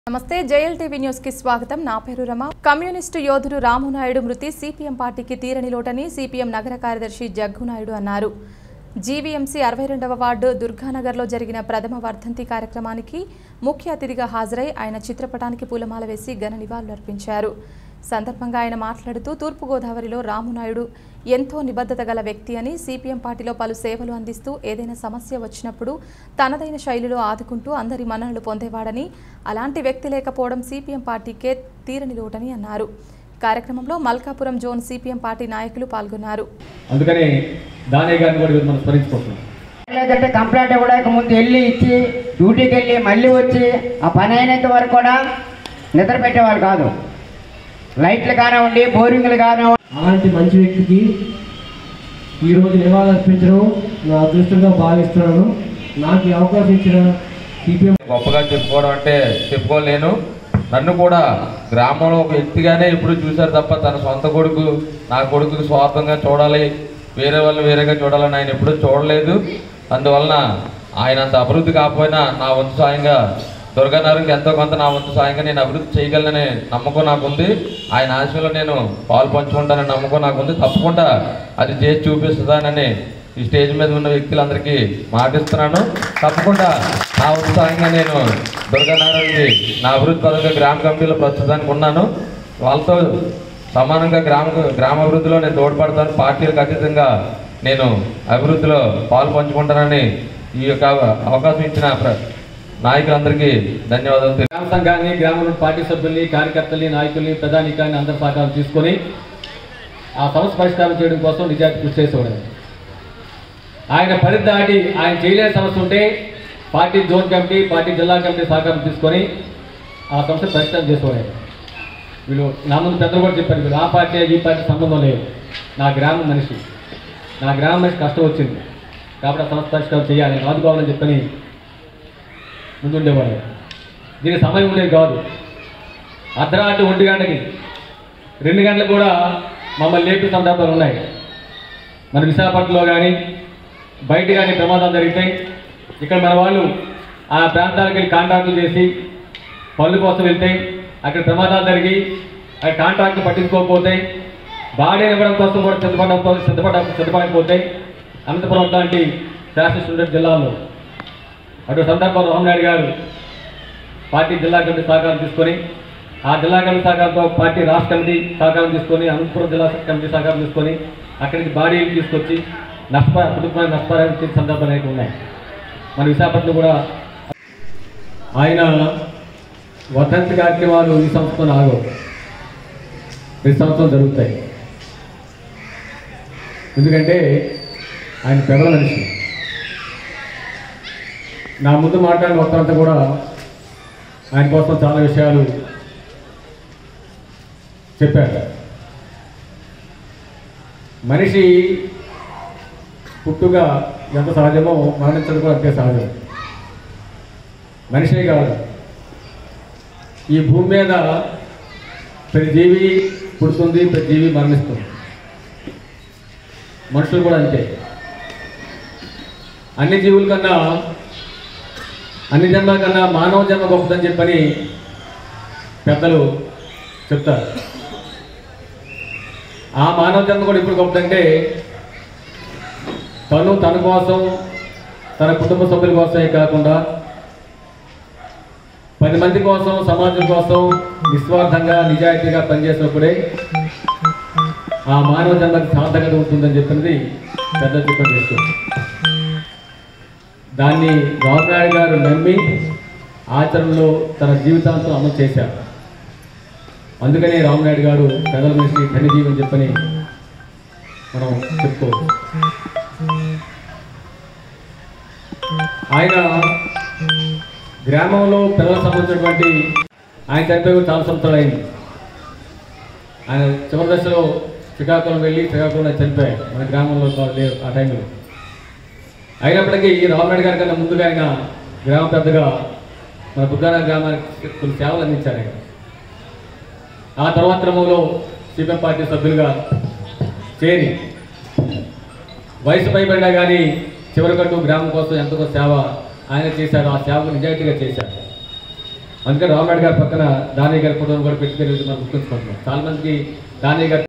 నమస్తే JL TV news కి స్వాగతం నా పేరు రమ కమ్యూనిస్టు యోధుడు రామునాయుడు మృతి సిపిఎం పార్టీకి తీరని లోటని సిపిఎం నగర కార్యదర్శి జగ్గునాయుడు అన్నారు జీవీఎంసీ అరవై రెండవ వార్డు దుర్గానగర్లో జరిగిన ప్రథమ వర్ధంతి కార్యక్రమానికి ముఖ్య అతిథిగా హాజరై ఆయన చిత్రపటానికి పూలమాల వేసి ఘన నివాళులర్పించారు సందర్భంగా ఆయన మాట్లాడుతూ తూర్పుగోదావరిలో రామునాయుడు ఎంతో నిబద్ధత గల వ్యక్తి అని సిపిఎం పార్టీలో పలు సేవలు అందిస్తూ ఏదైనా సమస్య వచ్చినప్పుడు తనదైన శైలిలో ఆదుకుంటూ అందరి మన్ననలు పొందేవాడని అలాంటి వ్యక్తి లేకపోవడం సిపిఎం పార్టీకే తీరని లోటని అన్నారు కార్యక్రమంలో మల్కాపురం జోన్ సిపిఎం పార్టీ నాయకులు పాల్గొన్నారు అందుకని దానయ్య గారిని కూడా ఈరోజు మనం స్మరించుకుంటున్నాం లేదంటే కంప్లైంట్ ఇవ్వడానికి ముందు వెళ్ళి ఇచ్చి డ్యూటీకి వెళ్ళి మళ్ళీ వచ్చి ఆ పని అయినంత వరకు కూడా నిద్ర పెట్టేవాళ్ళు కాదు లైట్లు కానివ్వండి బోరింగ్లు కానివ్వండి అలాంటి మంచి వ్యక్తికి ఈరోజు నివాళులర్పించడం నా అదృష్టంగా భావిస్తున్నాను నాకు ఈ అవకాశం ఇచ్చిన సిపిఎం గొప్పగా చెప్పుకోవడం అంటే చెప్పుకోలేను నన్ను కూడా గ్రామంలో ఒక వ్యక్తిగానే ఎప్పుడు చూశారు తప్ప తన సొంత కొడుకు నా కొడుకుకి స్వార్థంగా చూడాలి వేరే వాళ్ళు వేరేగా చూడాలని ఆయన ఎప్పుడూ చూడలేదు అందువలన ఆయన అంత అభివృద్ధి కాకపోయినా నా వంతు సాయంగా దుర్గానగర్కి ఎంతో కొంత నా వంతు సాయంగా నేను అభివృద్ధి చేయగలననే నమ్మకం నాకుంది ఆయన ఆశలో నేను పాలు పంచుకుంటానని నమ్మకం నాకుంది తప్పకుండా అది చేసి చూపిస్తుందానని ఈ స్టేజ్ మీద ఉన్న వ్యక్తులందరికీ మాటిస్తున్నాను తప్పకుండా నా ఉత్సాహంగా నేను దుర్గానగరానికి నా అభివృద్ధి పథక గ్రామ కమిటీలో ప్రస్తుతానికి ఉన్నాను వాళ్ళతో సమానంగా గ్రామ గ్రామాభివృద్ధిలో నేను తోడ్పడతాను పార్టీలకు అతీతంగా నేను అభివృద్ధిలో పాలు పంచుకుంటానని ఈ యొక్క అవకాశం ఇచ్చిన ప్ర- నాయకులందరికీ ధన్యవాదాలు తెలియ గ్రామ సంఘాన్ని గ్రామంలో పార్టీ సభ్యుల్ని కార్యకర్తల్ని నాయకుల్ని ప్రధానికాన్ని అందరి సహకారం తీసుకొని ఆ సమస్య పరిష్కారం చేయడం కోసం నిజాయితీ కృషి చేసేవాడు ఆయన పరిధి దాటి ఆయన చేయలేని సమస్య ఉంటే పార్టీ జోన్ కమిటీ పార్టీ జిల్లా కమిటీ సహకారం తీసుకొని ఆ సమస్య పరిష్కారం చేసేవాడు వీళ్ళు నా ముందు పెద్దలు కూడా చెప్పారు వీళ్ళు ఆ పార్టీ ఈ పార్టీ సంబంధం లేదు నా గ్రామం మనిషి నా గ్రామం మనిషి కష్టం వచ్చింది కాబట్టి ఆ సమస్య పరిష్కారం చేయాలి ఆదుకోవాలని చెప్పని ముందుండేవాడు దీనికి సమయం ఉండేది కాదు అర్ధరాత్రి ఒంటి గంటకి రెండు గంటలు కూడా మమ్మల్ని లేపే సందర్భాలు ఉన్నాయి మన విశాఖపట్నంలో కానీ బయట కానీ ప్రమాదాలు జరిగితే ఇక్కడ మన వాళ్ళు ఆ ప్రాంతాలకు వెళ్ళి కాంట్రాక్టులు చేసి పనుల కోసం వెళ్తే అక్కడ ప్రమాదాలు జరిగి ఆ కాంట్రాక్ట్ పట్టించుకోకపోతే బాడీ ఇవ్వడం కోసం కూడా సిద్ధపడ సిద్ధపడ సిద్ధపడకపోతే అనంతపురం లాంటి శాసన జిల్లాలో అటు సందర్భంలో రామనాయుడు గారు పార్టీ జిల్లా కమిటీ సహకారం తీసుకొని ఆ జిల్లా కమిటీ సహకారంతో పార్టీ రాష్ట్ర కమిటీ సహకారం తీసుకొని అనంతపురం జిల్లా కమిటీ సహకారం తీసుకొని అక్కడికి బాడీలు తీసుకొచ్చి నష్ట కుటుంబానికి నష్టపరిహారం ఇచ్చే సందర్భాలు అయితే ఉన్నాయి మన విశాఖపట్నం కూడా ఆయన వర్ధంతి కార్యక్రమాలు ఈ సంవత్సరం ఆగవు ప్రతి సంవత్సరం జరుగుతాయి ఎందుకంటే ఆయన ప్రబల మనిషి నా ముందు మాట్లాడిన మొత్తం కూడా ఆయన కోసం చాలా విషయాలు చెప్పారు మనిషి పుట్టుగా ఎంత సహజమో మరణించడం కూడా అంతే సహజం మనిషే కాదు ఈ భూమి మీద ప్రతి జీవి పుడుతుంది ప్రతి జీవి మరణిస్తుంది మనుషులు కూడా అంతే అన్ని జీవుల కన్నా అన్ని జన్మల కన్నా మానవ జన్మ గొప్పదని చెప్పని పెద్దలు చెప్తారు ఆ మానవ జన్మ కూడా ఇప్పుడు గొప్పదంటే తను తన కోసం తన కుటుంబ సభ్యుల కోసమే కాకుండా పది మంది కోసం సమాజం కోసం నిస్వార్థంగా నిజాయితీగా పనిచేసినప్పుడే ఆ మానవ జన్మకి సార్థకత ఉంటుందని చెప్పినది పెద్ద చెప్పిన విషయం దాన్ని రామనాయుడు గారు నమ్మి ఆచరణలో తన జీవితాంతం అమలు చేశారు అందుకనే రామనాయుడు గారు ప్రజల మనిషి ధన్యజీవని చెప్పని మనం చెప్పుకోవచ్చు ఆయన గ్రామంలో పిల్లలకు సంబంధించినటువంటి ఆయన చనిపోయి చాలా సంవత్సరాలు అయింది ఆయన చివరి దశలో శ్రీకాకుళం వెళ్ళి శ్రీకాకుళంలో చనిపోయారు మన గ్రామంలో కాదు లేరు ఆ టైంలో అయినప్పటికీ ఈ రామనాయుడు గారి కన్నా ముందుగా ఆయన గ్రామ పెద్దగా మన బుద్ధాన గ్రామానికి కొన్ని సేవలు అందించారు ఆయన ఆ తర్వాత క్రమంలో సిపిఎం పార్టీ సభ్యులుగా చేరి వయసు పైబడినా కానీ చివరికట్టు గ్రామం కోసం ఎంతో సేవ ఆయన చేశారు ఆ సేవకు నిజాయితీగా చేశారు అందుకని రామనాయుడు గారి పక్కన దానయ్య గారి ఫోటోను కూడా పెట్టుకునే మనం గుర్తుంచుకుంటున్నాం చాలా మందికి దానయ్య గారి